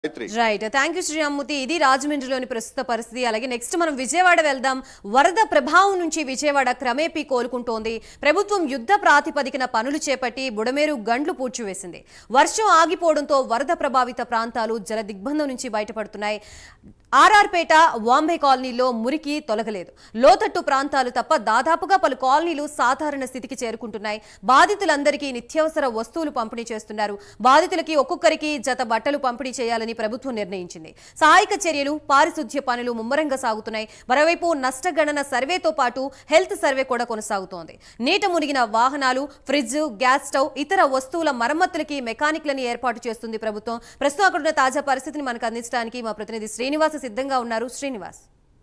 Gayatri right thank you Srirammurthy ఇది రాజమండ్రిలోని ప్రస్తుత పరిస్థితి అలాగే నెక్స్ట్ మనం విజయవాడ వెళ్దాం వరద ప్రభావం నుంచి విజయవాడ క్రమేపీ కోలుకుంటోంది ప్రభుత్వం యుద్ధ ప్రాతిపదికన పనులు చేపట్టి బుడమేరు గండ్లు పూడ్చివేసింది వర్షం ఆగిపోవడంతో వరద ప్రభావిత ప్రాంతాలు జల దిగ్బంధం నుంచి బయటపడుతున్నాయి ఆర్ఆర్పేట వాంబే కాలనీలో మురికి తొలగలేదు లోతట్టు ప్రాంతాలు తప్ప దాదాపుగా పలు కాలనీలు సాధారణ స్థితికి చేరుకుంటున్నాయి బాధితులందరికీ నిత్యావసర వస్తువులు పంపిణీ చేస్తున్నారు బాధితులకి ఒక్కొక్కరికి జత బట్టలు పంపిణీ చేయాలని ప్రభుత్వం నిర్ణయించింది సహాయక చర్యలు పారిశుధ్య పనులు ముమ్మరంగా సాగుతున్నాయి మరోవైపు నష్టగణన సర్వేతో పాటు హెల్త్ సర్వే కూడా కొనసాగుతోంది నీట మునిగిన వాహనాలు ఫ్రిడ్జ్ గ్యాస్ స్టవ్ ఇతర వస్తువుల మరమ్మతులకి మెకానిక్లని ఏర్పాటు చేస్తుంది ప్రభుత్వం ప్రస్తుతం అక్కడున్న తాజా పరిస్థితిని మనకు అందించడానికి మా ప్రతినిధి శ్రీనివాస్ సిద్ధంగా ఉన్నారు Srinivas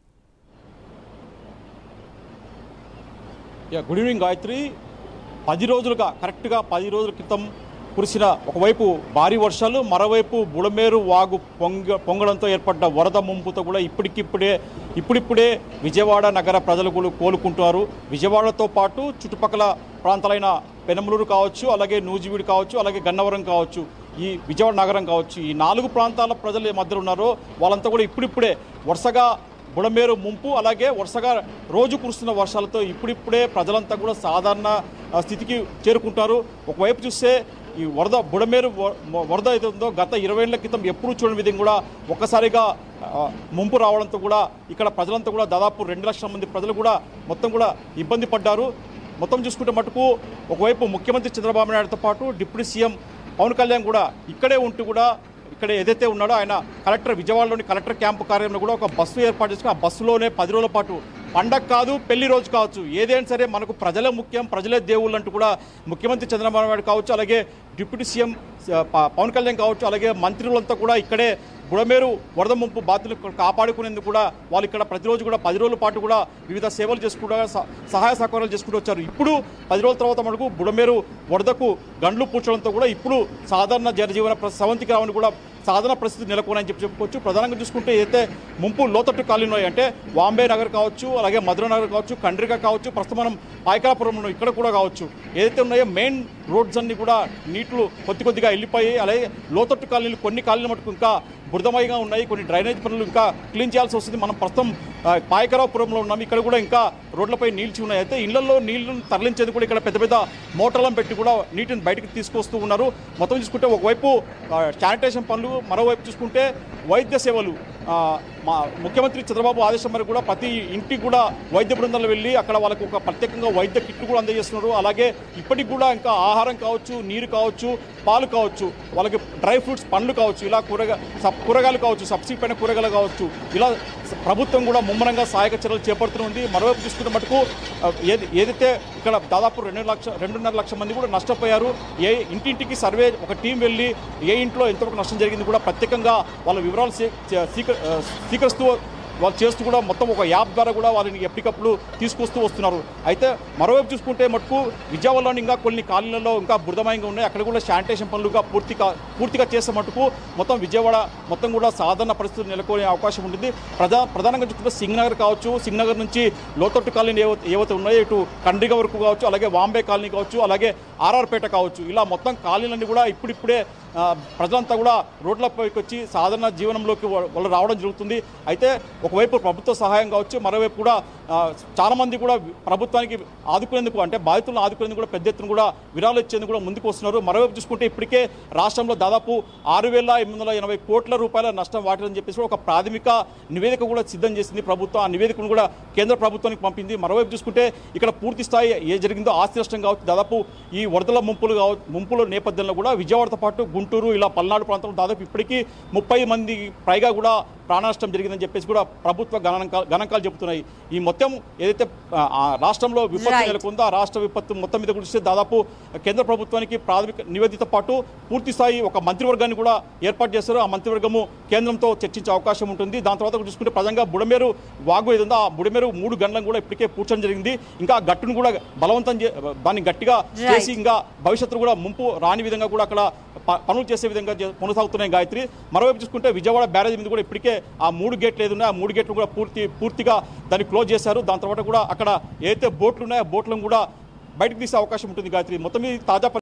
yeah good evening Gayatri పది రోజులుగా కరెక్ట్గా పది రోజుల క్రితం కురిసిన ఒకవైపు భారీ వర్షాలు మరోవైపు బుడమేరు వాగు పొంగ పొంగడంతో ఏర్పడ్డ వరద ముంపుతో కూడా ఇప్పటికిప్పుడే ఇప్పుడిప్పుడే విజయవాడ నగర ప్రజలు కూడా కోలుకుంటున్నారు విజయవాడతో పాటు చుట్టుపక్కల ప్రాంతాలైన పెనమలూరు కావచ్చు అలాగే నూజివీడు కావచ్చు అలాగే గన్నవరం కావచ్చు ఈ విజయవాడ నగరం కావచ్చు ఈ నాలుగు ప్రాంతాల ప్రజలు ఏ మధ్య ఉన్నారో వాళ్ళంతా కూడా ఇప్పుడిప్పుడే వరుసగా బుడమేరు ముంపు అలాగే వరుసగా రోజు కురుస్తున్న వర్షాలతో ఇప్పుడిప్పుడే ప్రజలంతా కూడా సాధారణ ఆ, స్థితికి చేరుకుంటారు ఒకవైపు చూస్తే ఈ వరద బుడమేరు వ- వ- వరద అయితే ఉందో గత ఇరవై ఏళ్ల క్రితం ఎప్పుడూ చూడని విధంగా కూడా ఒక్కసారిగా ఆ, ముంపు రావడంతో కూడా ఇక్కడ ప్రజలంతా కూడా దాదాపు రెండు లక్షల మంది ప్రజలు కూడా మొత్తం కూడా ఇబ్బంది పడ్డారు మొత్తం చూసుకుంటే మటుకు ఒకవైపు ముఖ్యమంత్రి చంద్రబాబు నాయుడుతో పాటు డిప్యూటీ సీఎం పవన్ కళ్యాణ్ కూడా ఇక్కడే ఉంటూ కూడా ఇక్కడ ఏదైతే ఉన్నాడో ఆయన కలెక్టర్ విజయవాడలోని కలెక్టర్ క్యాంపు కార్యాలయంలో కూడా ఒక బస్సు ఏర్పాటు చేసుకుని ఆ బస్సులోనే పది రోజుల పాటు పండగ కాదు పెళ్లి రోజు కావచ్చు ఏదైనా సరే మనకు ప్రజలే ముఖ్యం ప్రజలే దేవుళ్ళు అంటూ కూడా ముఖ్యమంత్రి చంద్రబాబు నాయుడు కావచ్చు అలాగే డిప్యూటీ సీఎం స- ప- పవన్ కళ్యాణ్ కావచ్చు అలాగే మంత్రులంతా కూడా ఇక్కడే బుడమేరు వరద ముంపు బాధితులు కాపాడుకునేందుకు కూడా వాళ్ళు ఇక్కడ ప్రతిరోజు కూడా పది రోజుల పాటు కూడా వివిధ సేవలు చేసుకుంటూ స- సహాయ సహకారాలు చేసుకుంటూ వచ్చారు ఇప్పుడు పది రోజుల తర్వాత మనకు బుడమేరు వరదకు గండ్లు పూడ్చడంతో కూడా ఇప్పుడు సాధారణ జనజీవన ప్ర- సవంతికి రావని కూడా సాధారణ పరిస్థితి నెలకొన్నాయని చెప్పి చెప్పుకోవచ్చు ప్రధానంగా చూసుకుంటే ఏదైతే ముంపు లోతట్టు కాలనీ ఉన్నాయి అంటే వాంబే నగర్ కావచ్చు అలాగే మధుర నగర్ కావచ్చు కండ్రిక కావచ్చు ప్రస్తుతం మనం పాయకాపురంలో ఇక్కడ కూడా కావచ్చు ఏదైతే ఉన్నాయో మెయిన్ రోడ్స్ అన్ని కూడా నీళ్లు కొద్ది కొద్దిగా వెళ్ళిపోయి అలాగే లోతట్టు కాలనీలు కొన్ని కాలనీలు మటుకు ఇంకా బురదమయంగా ఉన్నాయి కొన్ని డ్రైనేజ్ పనులు ఇంకా క్లీన్ చేయాల్సి వస్తుంది మనం ప్రస్తుతం ఆ, పాయకరావుపురంలో ఉన్నాం ఇక్కడ కూడా ఇంకా రోడ్లపై నీళ్చి ఉన్నాయి అయితే ఇళ్లలో నీళ్లను తరలించేది కూడా ఇక్కడ పెద్ద పెద్ద మోటార్లను పెట్టి కూడా నీటిని బయటకు తీసుకొస్తూ ఉన్నారు మొత్తం చూసుకుంటే ఒకవైపు ఆ, శానిటేషన్ పనులు మరోవైపు చూసుకుంటే వైద్య సేవలు ఆ, మా ముఖ్యమంత్రి చంద్రబాబు ఆదేశం మేరకు కూడా ప్రతి ఇంటికి కూడా వైద్య బృందాలు వెళ్ళి అక్కడ వాళ్ళకు ఒక ప్రత్యేకంగా వైద్య కిట్లు కూడా అందజేస్తున్నారు అలాగే ఇప్పటికి కూడా ఇంకా ఆహారం కావచ్చు నీరు కావచ్చు పాలు కావచ్చు వాళ్ళకి డ్రై ఫ్రూట్స్ పండ్లు కావచ్చు ఇలా కూరగా సబ్ కూరగాయలు కావచ్చు సబ్సిడీ పైన కూరగాయలు కావచ్చు ఇలా స- ప్రభుత్వం కూడా ముమ్మరంగా సహాయక చర్యలు చేపడుతుంది మరోవైపు చూసుకుంటే మటుకు ఆ, ఏది ఏదైతే ఇక్కడ దాదాపు రెండు లక్ష రెండున్నర లక్షల మంది కూడా నష్టపోయారు ఏ ఇంటింటికి సర్వే ఒక టీం వెళ్ళి ఏ ఇంట్లో ఎంతవరకు నష్టం జరిగింది కూడా ప్రత్యేకంగా వాళ్ళ వివరాలు సీ- సీక- ఆ, స్వీకరిస్తూ వాళ్ళు చేస్తూ కూడా మొత్తం ఒక యాప్ ద్వారా కూడా వాళ్ళని ఎప్పటికప్పుడు తీసుకొస్తూ వస్తున్నారు అయితే మరోవైపు చూసుకుంటే మటుకు విజయవాడలోని ఇంకా కొన్ని కాలనీలలో ఇంకా బురదమయంగా ఉన్నాయి అక్కడ కూడా శానిటేషన్ పనులుగా పూర్తిగా పూర్తిగా చేసే మటుకు మొత్తం విజయవాడ మొత్తం కూడా సాధారణ పరిస్థితులు నెలకొనే అవకాశం ఉంటుంది ప్రధా ప్రధానంగా చూసుకుంటే సింగనగర్ కావచ్చు సింగనగర్ నుంచి లోతట్టు కాలనీ ఏవైతే ఏవైతే ఉన్నాయో ఇటు కండ్రిగ వరకు కావచ్చు అలాగే వాంబే కాలనీ కావచ్చు అలాగే ఆర్ఆర్పేట కావచ్చు ఇలా మొత్తం కాలనీలన్నీ కూడా ఇప్పుడిప్పుడే ఆ, ప్రజలంతా కూడా రోడ్లపైకి వచ్చి సాధారణ జీవనంలోకి వా- వాళ్ళు రావడం జరుగుతుంది అయితే ఒకవైపు ప్రభుత్వ సహాయం కావచ్చు మరోవైపు కూడా ఆ, చాలా మంది కూడా ప్రభుత్వానికి ఆదుకునేందుకు అంటే బాధితులను ఆదుకునేందుకు కూడా పెద్ద ఎత్తున కూడా విరాళాలు ఇచ్చేందుకు కూడా ముందుకు వస్తున్నారు మరోవైపు చూసుకుంటే ఇప్పటికే రాష్ట్రంలో దాదాపు ఆరు వేల ఎనిమిది వందల ఎనభై కోట్ల రూపాయల నష్టం వాటిని చెప్పేసి కూడా ఒక ప్రాథమిక నివేదిక కూడా సిద్ధం చేసింది ప్రభుత్వం ఆ నివేదికను కూడా కేంద్ర ప్రభుత్వానికి పంపింది మరోవైపు చూసుకుంటే ఇక్కడ పూర్తి స్థాయి ఏ జరిగిందో ఆస్తి నష్టం కావచ్చు దాదాపు ఈ వరదల ముంపులు కావచ్చు ముంపుల నేపథ్యంలో కూడా విజయవాడతో పాటు గుంటూరు ఇలా పల్నాడు ప్రాంతంలో దాదాపు ఇప్పటికీ ముప్పై మంది పైగా కూడా ప్రాణ నష్టం జరిగిందని చెప్పేసి కూడా ప్రభుత్వ గణాంకాలు గణాంకాలు చెబుతున్నాయి ఈ మొత్తం ఏదైతే ఆ, ఆ రాష్ట్రంలో విపత్తు Right. నెలకొందో ఆ రాష్ట్ర విపత్తు మొత్తం మీద గురించి దాదాపు కేంద్ర ప్రభుత్వానికి ప్రాథమిక నివేదికతో పాటు పూర్తి స్థాయి ఒక మంత్రివర్గాన్ని కూడా ఏర్పాటు చేస్తారు ఆ మంత్రివర్గము కేంద్రంతో చర్చించే అవకాశం ఉంటుంది దాని తర్వాత చూసుకుంటే ప్రధానంగా బుడమేరు వాగు ఏదో ఉందో ఆ బుడమేరు మూడు గంటలను కూడా ఇప్పటికే పూడ్చడం జరిగింది ఇంకా ఆ గట్టును కూడా బలవంతం చే- దాన్ని గట్టిగా Right. చేసి ఇంకా భవిష్యత్తులో కూడా ముంపు రాని విధంగా కూడా అక్కడ ప- పనులు చేసే విధంగా చే- కొనసాగుతున్నాయి గాయత్రి మరోవైపు చూసుకుంటే విజయవాడ బ్యారేజ్ మీద కూడా ఇప్పటికే ఆ మూడు గేట్లు ఏది ఉన్నాయో ఆ మూడు గేట్లు కూడా పూర్తి పూర్తిగా దాన్ని క్లోజ్ చేశారు దాని తర్వాత కూడా అక్కడ ఏదైతే బోట్లు ఉన్నాయో ఆ బోట్లను కూడా బయటకు తీసే అవకాశం ఉంటుంది గాయత్రి మొత్తం మీద తాజా